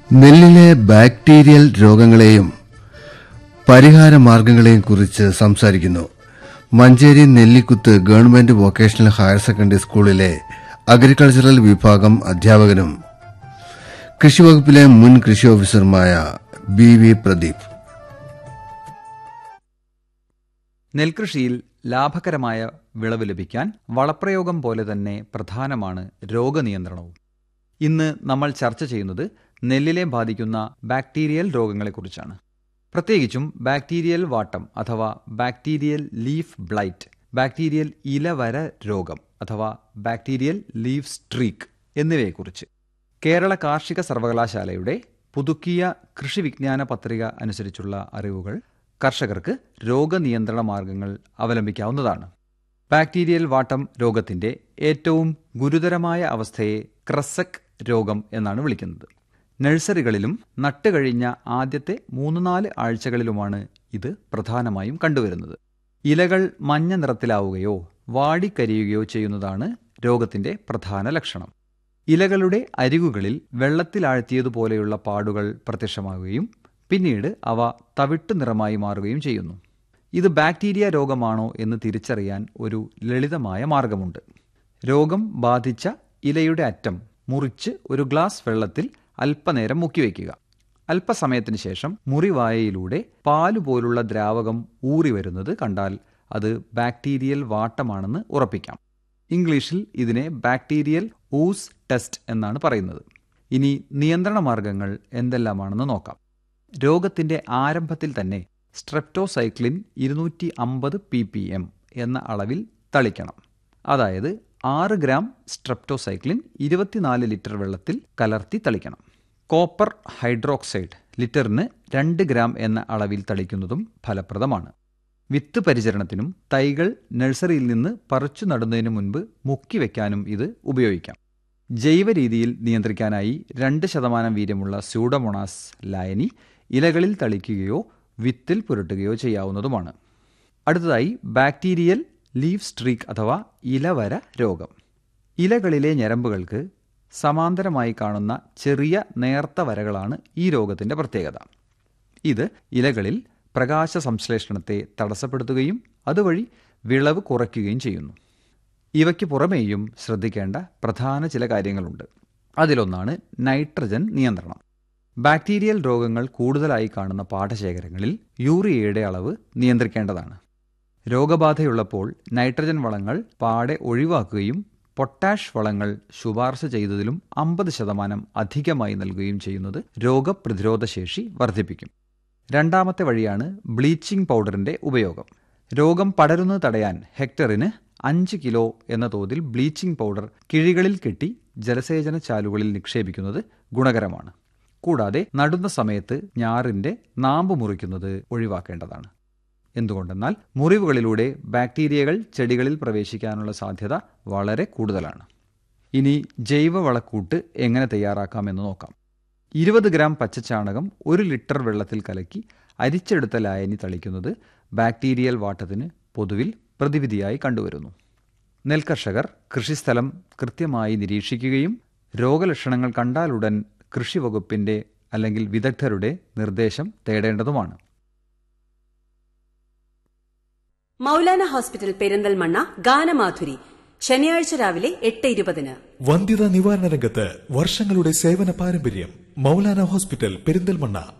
നെല്ലിലെ bacterial രോഗങ്ങളെയും പരിഹാര മാർഗങ്ങളെയും കുറിച്ച് സംസാരിക്കുന്നു Manjeri Nellikuth government vocational higher secondary സ്കൂളിലെ അഗ്രികൾച്ചറൽ വിഭാഗം അധ്യാപകനും കൃഷിവകുപ്പിലെ മുൻ കൃഷി ഓഫീസറുമായ ബി വി പ്രദീപ് നെൽകൃഷിയിൽ ലാഭകരമായ വിളവ് ലഭിക്കാൻ വളപ്രയോഗം പോലെ തന്നെ പ്രധാനമാണ് രോഗനിയന്ത്രണവും ഇന്ന് നമ്മൾ ചർച്ച ചെയ്യുന്നത് നെല്ലിലെ ബാധിക്കുന്ന ബാക്ടീരിയൽ രോഗങ്ങളെക്കുറിച്ചാണ് പ്രത്യേകിച്ചും ബാക്ടീരിയൽ വാട്ടം അഥവാ ബാക്ടീരിയൽ ലീഫ് ബ്ലൈറ്റ് ബാക്ടീരിയൽ ഇലവര രോഗം അഥവാ ബാക്ടീരിയൽ ലീഫ് സ്ട്രീക്ക് എന്നിവയെക്കുറിച്ച് കേരള കാർഷിക സർവകലാശാലയുടെ പുതുക്കിയ കൃഷി വിജ്ഞാന പത്രിക അനുസരിച്ചുള്ള അറിവുകൾ കർഷകർക്ക് രോഗനിയന്ത്രണ മാർഗങ്ങൾ അവലംബിക്കാവുന്നതാണ് ബാക്ടീരിയൽ വാട്ടം രോഗത്തിന്റെ ഏറ്റവും ഗുരുതരമായ അവസ്ഥയെ ക്രസക് രോഗം എന്നാണ് വിളിക്കുന്നത് നഴ്സറികളിലും നട്ടുകഴിഞ്ഞ ആദ്യത്തെ മൂന്ന് നാല് ആഴ്ചകളിലുമാണ് ഇത് പ്രധാനമായും കണ്ടുവരുന്നത് ഇലകൾ മഞ്ഞ നിറത്തിലാവുകയോ വാടിക്കരിയുകയോ ചെയ്യുന്നതാണ് രോഗത്തിന്റെ പ്രധാന ലക്ഷണം ഇലകളുടെ അരികുകളിൽ വെള്ളത്തിലാഴ്ത്തിയതുപോലെയുള്ള പാടുകൾ പ്രത്യക്ഷമാവുകയും പിന്നീട് അവ തവിട്ടു നിറമായി മാറുകയും ചെയ്യുന്നു ഇത് ബാക്ടീരിയ രോഗമാണോ എന്ന് തിരിച്ചറിയാൻ ഒരു ലളിതമായ മാർഗമുണ്ട് രോഗം ബാധിച്ച ഇലയുടെ അറ്റം മുറിച്ച് ഒരു ഗ്ലാസ് വെള്ളത്തിൽ അല്പനേരം മുക്കിവെക്കുക അല്പസമയത്തിന് ശേഷം മുറിവായയിലൂടെ പാലുപോലുള്ള ദ്രാവകം ഊറി വരുന്നത് കണ്ടാൽ അത് ബാക്ടീരിയൽ വാട്ടമാണെന്ന് ഉറപ്പിക്കാം ഇംഗ്ലീഷിൽ ഇതിനെ ബാക്ടീരിയൽ ഊസ് ടെസ്റ്റ് എന്നാണ് പറയുന്നത് ഇനി നിയന്ത്രണ മാർഗങ്ങൾ എന്തെല്ലാമാണെന്ന് നോക്കാം രോഗത്തിന്റെ ആരംഭത്തിൽ തന്നെ സ്ട്രെപ്റ്റോസൈക്ലിൻ ഇരുന്നൂറ്റി അമ്പത് പി പി എം എന്ന അളവിൽ തളിക്കണം അതായത് ആറ് ഗ്രാം സ്ട്രെപ്റ്റോസൈക്ലിൻ ഇരുപത്തിനാല് ലിറ്റർ വെള്ളത്തിൽ കലർത്തി തളിക്കണം കോപ്പർ ഹൈഡ്രോക്സൈഡ് ലിറ്ററിന് രണ്ട് ഗ്രാം എന്ന അളവിൽ തളിക്കുന്നതും ഫലപ്രദമാണ് വിത്ത് പരിചരണത്തിനും തൈകൾ നഴ്സറിയിൽ നിന്ന് പറിച്ചു നടുന്നതിന് മുൻപ് മുക്കി വയ്ക്കാനും ഇത് ഉപയോഗിക്കാം ജൈവ രീതിയിൽ നിയന്ത്രിക്കാനായി രണ്ട് ശതമാനം വീര്യമുള്ള സ്യൂഡമൊണാസ് ലായനി ഇലകളിൽ തളിക്കുകയോ വിത്തിൽ പുരട്ടുകയോ ചെയ്യാവുന്നതുമാണ് അടുത്തതായി ബാക്ടീരിയൽ ലീഫ് സ്ട്രീക്ക് അഥവാ ഇലവര രോഗം ഇലകളിലെ ഞരമ്പുകൾക്ക് സമാന്തരമായി കാണുന്ന ചെറിയ നേർത്ത വരകളാണ് ഈ രോഗത്തിന്റെ പ്രത്യേകത ഇത് ഇലകളിൽ പ്രകാശ സംശ്ലേഷണത്തെ തടസ്സപ്പെടുത്തുകയും അതുവഴി വിളവ് കുറയ്ക്കുകയും ചെയ്യുന്നു ഇവയ്ക്ക് പുറമേയും ശ്രദ്ധിക്കേണ്ട പ്രധാന ചില കാര്യങ്ങളുണ്ട് അതിലൊന്നാണ് നൈട്രജൻ നിയന്ത്രണം ബാക്ടീരിയൽ രോഗങ്ങൾ കൂടുതലായി കാണുന്ന പാടശേഖരങ്ങളിൽ യൂറിയയുടെ അളവ് നിയന്ത്രിക്കേണ്ടതാണ് രോഗബാധയുള്ളപ്പോൾ നൈട്രജൻ വളങ്ങൾ പാടെ ഒഴിവാക്കുകയും പൊട്ടാഷ് വളങ്ങൾ ശുപാർശ ചെയ്തതിലും അമ്പത് ശതമാനം അധികമായി നൽകുകയും ചെയ്യുന്നത് രോഗപ്രതിരോധ ശേഷി വർദ്ധിപ്പിക്കും രണ്ടാമത്തെ വഴിയാണ് ബ്ലീച്ചിംഗ് പൗഡറിന്റെ ഉപയോഗം രോഗം പടരുന്നത് തടയാൻ ഹെക്ടറിന് അഞ്ച് കിലോ എന്ന തോതിൽ ബ്ലീച്ചിംഗ് പൗഡർ കിഴികളിൽ കെട്ടി ജലസേചന ചാലുകളിൽ നിക്ഷേപിക്കുന്നത് ഗുണകരമാണ് കൂടാതെ നടുന്ന സമയത്ത് ഞാറിന്റെ നാമ്പ് മുറിക്കുന്നത് ഒഴിവാക്കേണ്ടതാണ് എന്തുകൊണ്ടെന്നാൽ മുറിവുകളിലൂടെ ബാക്ടീരിയകൾ ചെടികളിൽ പ്രവേശിക്കാനുള്ള സാധ്യത വളരെ കൂടുതലാണ് ഇനി ജൈവവളക്കൂട്ട് എങ്ങനെ തയ്യാറാക്കാമെന്ന് നോക്കാം ഇരുപത് ഗ്രാം പച്ചച്ചാണകം ഒരു ലിറ്റർ വെള്ളത്തിൽ കലക്കി അരിച്ചെടുത്ത ലായനി തളിക്കുന്നത് ബാക്ടീരിയൽ വാട്ടത്തിന് പൊതുവിൽ പ്രതിവിധിയായി കണ്ടുവരുന്നു നെൽകർഷകർ കൃഷിസ്ഥലം കൃത്യമായി നിരീക്ഷിക്കുകയും രോഗലക്ഷണങ്ങൾ കണ്ടാലുടൻ കൃഷി വകുപ്പിന്റെ അല്ലെങ്കിൽ വിദഗ്ധരുടെ നിർദ്ദേശം തേടേണ്ടതുമാണ് മൗലാന ഹോസ്പിറ്റൽ പെരിന്തൽമണ്ണ ഗാനമാധുരി ശനിയാഴ്ച രാവിലെ എട്ട് ഇരുപതിന് വന്ധ്യതാ നിവാരണ രംഗത്ത് വർഷങ്ങളുടെ സേവന പാരമ്പര്യം മൗലാന ഹോസ്പിറ്റൽ പെരിന്തൽമണ്ണ